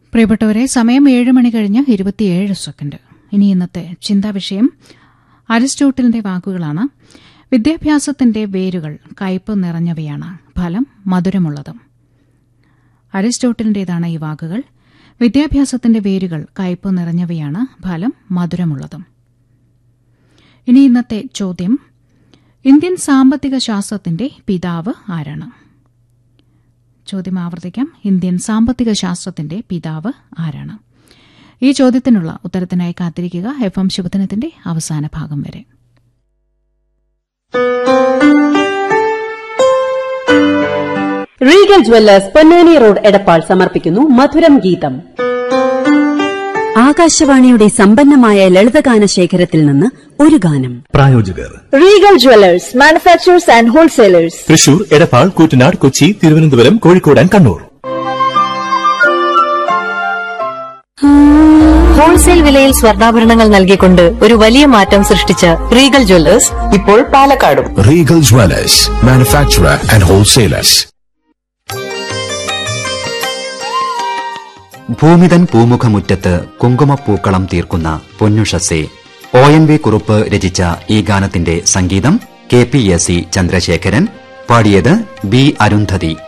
പ്രിയപ്പെട്ടവരെ സമയം ഏഴ് മണി കഴിഞ്ഞ് ഇരുപത്തിയേഴ് സെക്കൻഡ് ഇനി ഇന്നത്തെ ചിന്താവിഷയം അരിസ്റ്റോട്ടലിന്റെ വാക്കുകളാണ് വിദ്യാഭ്യാസത്തിന്റെ വേരുകൾ കയ്പ് നിറഞ്ഞവയാണ് ഫലം മധുരമുള്ളതും അരിസ്റ്റോട്ടലിന്റേതാണ് ഈ വാക്കുകൾ വിദ്യാഭ്യാസത്തിന്റെ വേരുകൾ കയ്പ് നിറഞ്ഞവയാണ് ഫലം മധുരമുള്ളതും ഇനി ഇന്നത്തെ ചോദ്യം ഇന്ത്യൻ സാമ്പത്തിക ശാസ്ത്രത്തിന്റെ പിതാവ് ആരാണ് ചോദ്യം ആവർത്തിക്കാം ഇന്ത്യൻ സാമ്പത്തിക ശാസ്ത്രത്തിന്റെ പിതാവ് ആരാണ് ഈ ചോദ്യത്തിനുള്ള ഉത്തരത്തിനായി കാത്തിരിക്കുക എഫ് എം ശുഭദിനത്തിന്റെ അവസാന ഭാഗം വരെ Regal jewellers Ponnani road Edappal സമർപ്പിക്കുന്നു മധുരം ഗീതം ആകാശവാണിയുടെ സമ്പന്നമായ ലളിതഗാന ശേഖരത്തിൽ നിന്ന് ഒരു ഗാനം പ്രായോജകർ Regal jewellers manufacturers and wholesalers Thrissur Edappal Koottanad Kochi Thiruvananthapuram Kozhikode and Kannur wholesale വിലയിൽ സ്വർണ്ണാഭരണങ്ങൾ നൽകിക്കൊണ്ട് ഒരു വലിയ മാറ്റം സൃഷ്ടിച്ച റീഗൽ ജ്വല്ലേഴ്സ് ഇപ്പോൾ പാലക്കാടും Regal Dwellers, manufacturer and wholesalers. ഭൂമിതൻ പൂമുഖമുറ്റത്ത് കുങ്കുമപ്പൂക്കളം തീർക്കുന്ന പൊന്നുഷസേ ഒ എൻ വി കുറുപ്പ് രചിച്ച ഈ ഗാനത്തിന്റെ സംഗീതം K P S C Chandrasekharan പാടിയത് ബി അരുന്ധതി